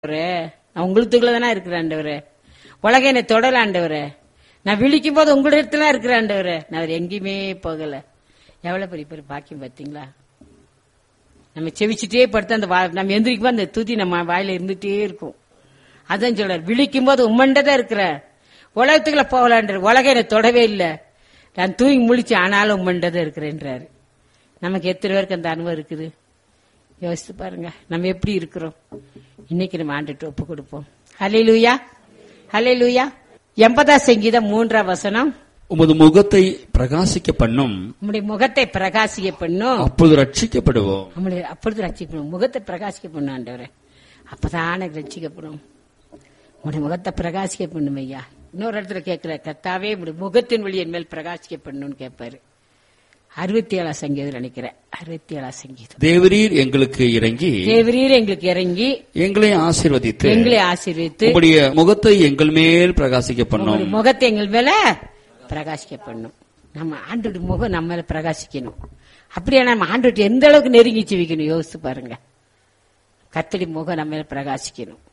ஆண்டவரே நான் உங்களுக்குள்ள தானே இருக்கிறேன் ஆண்டவரே உலக என்னை தொடல ஆண்டவரே நான் விழிக்கும் போது உங்களிடத்துல இருக்கிற ஆண்டவரே நான் அவர் எங்கேயுமே போகல எவ்வளவு பெரிய பெரிய பாக்கியம் பார்த்தீங்களா நம்ம செவிச்சிட்டே படுத்து அந்த வா- நம்ம எந்திரிக்கும் போது அந்த துதி நம்ம வாயில இருந்துட்டே இருக்கும் அதான் சொல்றார் விழிக்கும் போது உம்மண்டதான் இருக்கிற உலகத்துக்குள்ள போகலான்ற உலகம் என்னை தொடவே இல்லை நான் தூங்கி முழிச்சு ஆனாலும் உம்மண்டதான் இருக்கிறேன்றாரு நமக்கு எத்தனை பேருக்கு அந்த அனுபவம் இருக்குது யோசித்து பாருங்க நம்ம எப்படி இருக்கிறோம் இன்னைக்கு நம்ம ஆண்டுட்டு ஒப்பு கொடுப்போம் ஹலே லூயா ஹலே லூயா எண்பதா சங்கீதம் மூன்றாம் வசனம் உமது முகத்தை பிரகாசிக்க பண்ணும் நம்முடைய முகத்தை பிரகாசிக்க பண்ணும் அப்பொழுது ரட்சிக்கப்படுவோம் நம்முடைய அப்பொழுது ரட்சிக்கணும் முகத்தை பிரகாசிக்க பண்ணும் ஆண்டவரே அப்பதான் எனக்கு ரட்சிக்கப்படும் உங்களுடைய முகத்தை பிரகாசிக்க பண்ணும் ஐயா இன்னொரு இடத்துல கேட்கிற கத்தாவே உங்களுடைய முகத்தின் வழி என் மேல் பிரகாசிக்க பண்ணணும்னு கேட்பாரு அறுபத்தி ஏழாம் சங்கீதம் நினைக்கிறேன் அறுபத்தி ஏழாம் சங்கீதம் தேவரீர் எங்களுக்கு இறங்கி தேவரீர் எங்களுக்கு இறங்கி எங்களை ஆசீர்வதித்து எங்களை ஆசீர்வித்து உம்முடைய முகத்தை எங்கள் மேல் பிரகாசிக்க பண்ணும் உங்களுடைய முகத்தை எங்கள் மேல பிரகாசிக்க பண்ணும் நம்ம ஆண்டோட முகம் நம்ம மேல பிரகாசிக்கணும் அப்படியே நம்ம ஆண்டோட எந்த அளவுக்கு நெருங்கி ஜீவிக்கணும் யோசிச்சு பாருங்க கத்தடி முகம் நம்ம மேல பிரகாசிக்கணும்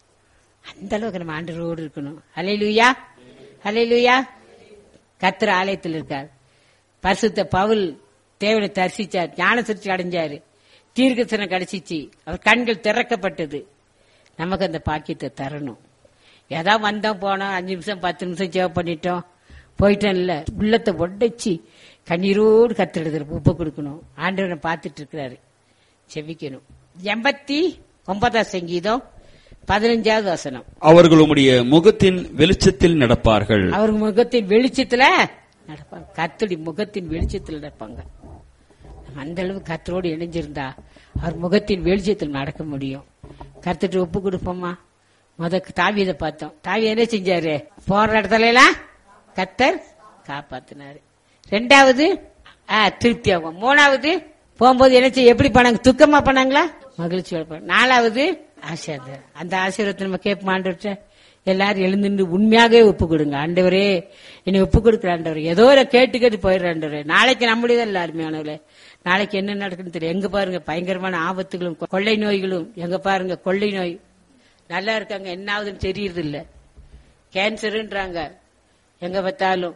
அந்த அளவுக்கு நம்ம ஆண்டரோடு இருக்கணும் அலை லூயா அலை லூயா கத்திர ஆலயத்தில் இருக்கார் பரிசுத்த பவுல் தேவனை தரிசிச்சார் ஞான சிரிச்சு அடைஞ்சாரு தீர்க்கசனம் கிடைச்சிச்சு அவர் கண்கள் திறக்கப்பட்டது நமக்கு அந்த பாக்கியத்தை தரணும் ஏதா வந்தோம் போனோம் அஞ்சு நிமிஷம் பத்து நிமிஷம் சேவ் பண்ணிட்டோம் போயிட்டோம் இல்ல உள்ளத்தை ஒடைச்சி கண்ணீரோடு கத்தெடுத்து உப்பு கொடுக்கணும் ஆண்டவனை பார்த்துட்டு இருக்கிறாரு செவிக்கணும் எண்பத்தி ஒன்பதாம் சங்கீதம் பதினஞ்சாவது வசனம் அவர்கள் உம்முடைய முகத்தின் வெளிச்சத்தில் நடப்பார்கள் அவர் முகத்தின் வெளிச்சத்துல நடப்பாங்க கத்தடி முகத்தின் வெளிச்சத்தில் நடப்பாங்க நம்ம அந்த அளவு கத்தரோடு இணைஞ்சிருந்தா அவர் முகத்தின் வெளிச்சத்தில் நடக்க முடியும் கத்துட்டு ஒப்பு கொடுப்போமா முத தாவியதை பார்த்தோம் தாவி என்ன செஞ்சாரு போற இடத்துல எல்லாம் கத்தர் காப்பாத்தினாரு ரெண்டாவது ஆ, திருப்தி ஆகும் மூணாவது போகும்போது என்ன செய்ய எப்படி பண்ணாங்க துக்கமா பண்ணாங்களா மகிழ்ச்சியோட பண்ணாங்க. நாலாவது ஆசீர்வாதம் அந்த ஆசீர்வாதத்தை நம்ம கேட்போம் ஆண்டவர்கிட்ட எல்லாரும் எழுந்துட்டு உண்மையாகவே ஒப்பு கொடுங்க ஆண்டவரே என்னை ஒப்பு கொடுக்குற ஆண்டவரே ஏதோ ஒரு கேட்டு கேட்டு போயிடுற ஆண்டவரே நாளைக்கு நம்முடையதான் இல்ல அருமையானவர்களே நாளைக்கு என்ன நடக்குன்னு தெரியும் எங்க பாருங்க பயங்கரமான ஆபத்துகளும் கொள்ளை நோய்களும் எங்க பாருங்க கொள்ளை நோய் நல்லா இருக்காங்க என்ன ஆகுதுன்னு தெரியறது இல்ல கேன்சருன்றாங்க எங்க பார்த்தாலும்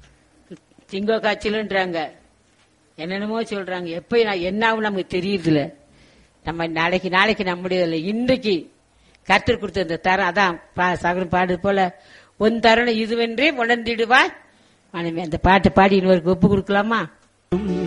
சிங்கோ காய்ச்சலுன்றாங்க என்னென்னமோ சொல்றாங்க எப்ப நான் என்ன ஆகும் நமக்கு தெரியுதுல நம்ம நாளைக்கு நாளைக்கு நம்முடைய இன்றைக்கு கற்றுக் கொடுத்த இந்த தரம் அதான் பா- சகலம் பாடு போல உன் தருணம் இதுவென்றே உணர்ந்திடுவாய் மனைவி அந்த பாட்டு பாடி இன்னொருக்கு ஒப்பு கொடுக்கலாமா